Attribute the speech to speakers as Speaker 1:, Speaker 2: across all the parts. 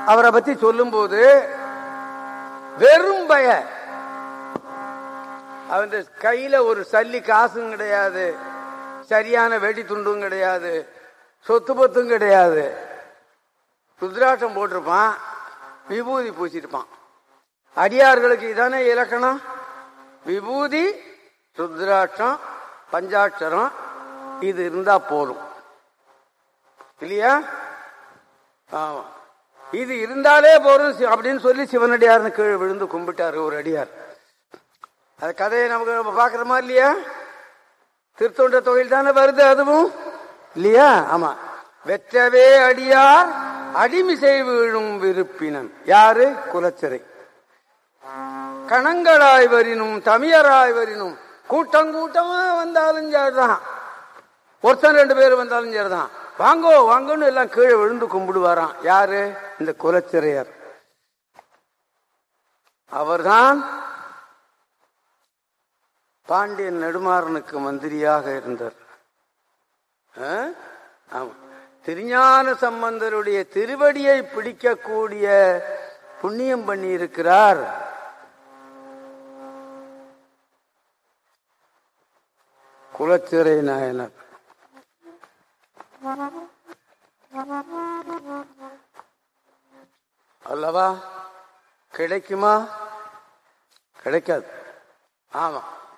Speaker 1: அவரை பத்தி சொல்லும்போது வெறும் பய அவன் கையில ஒரு சல்லி காசும் கிடையாது சரியான வெடி துண்டும் கிடையாது சொத்து பத்தும் கிடையாது ருத்ராட்சம் போட்டிருப்பான் விபூதி பூசிருப்பான் அடியார்களுக்கு இதானே இலக்கணம் விபூதி ருத்ராட்சம் பஞ்சாட்சரம் இது இருந்தா போதும் இல்லையா ஆமா இது இருந்தாலே போதும் சி- அப்படின்னு சொல்லி சிவனடியார்னு கீழே விழுந்து கும்பிட்டாரு ஒரு அடியார் அது கதையை நமக்கு நம்ம பாக்குற மாதிரி இல்லையா திருத்தொண்ட தொழில் தானே வருது அதுவும் இல்லையா ஆமா வெற்றவே அடியார் அடிமிசை வீழும் விருப்பினன் யாரு குலச்சிறை கணங்களாய் வரினும் தமியராய் வரினும் கூட்டம் கூட்டமா வந்தாலும் சரிதான் ஒருத்தன் ரெண்டு பேர் வந்தாலும் சரிதான் வாங்கோ வாங்கன்னு எல்லாம் கீழே விழுந்து கும்பிடுவாராம் யாரு இந்த குலச்சிறையர் அவர்தான் பாண்டியன் நெடுமாறனுக்கு மந்திரியாக இருந்தார் ஆ? ஆமா. திருஞான சம்பந்தருடைய திருவடியை பிடிக்கக்கூடிய புண்ணியம் பண்ணி இருக்கிறார் குலச்சிறை நாயனர் அல்லவா கிடைக்குமா கிடைக்காது ஆமா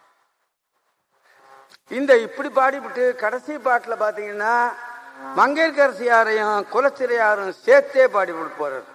Speaker 1: இந்த இப்படி பாடிவிட்டு கடைசி பாட்டுல பாத்தீங்கன்னா மங்கையர்கரசியாரையும் குலச்சிறையாரும் சேர்த்தே பாடி போறாரு